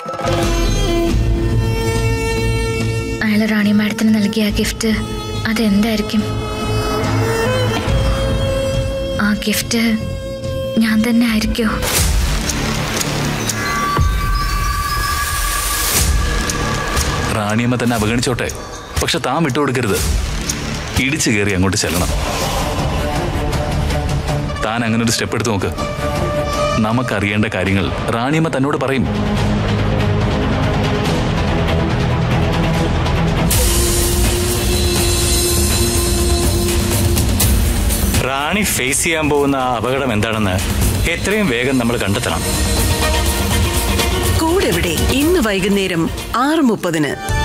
അയാൾ റാണി മാഡത്തിന് നൽകിയ ആ ഗിഫ്റ്റ് അതെന്തായിരിക്കും ആ ഗിഫ്റ്റ് ഞാൻ തന്നെ ആയിരിക്കോ റാണിയമ്മ തന്നെ അവഗണിച്ചോട്ടെ പക്ഷെ താൻ വിട്ടുകൊടുക്കരുത് ഇടിച്ചു കയറി അങ്ങോട്ട് ചെല്ലണം താൻ അങ്ങനെ ഒരു സ്റ്റെപ്പ് എടുത്ത് നോക്ക് നമുക്കറിയേണ്ട കാര്യങ്ങൾ റാണിയമ്മ തന്നോട് പറയും റാണി ഫേസ് ചെയ്യാൻ പോകുന്ന ആ അപകടം എന്താണെന്ന് എത്രയും വേഗം നമ്മൾ കണ്ടെത്തണം കൂടെവിടെ ഇന്ന് വൈകുന്നേരം ആറ് മുപ്പതിന്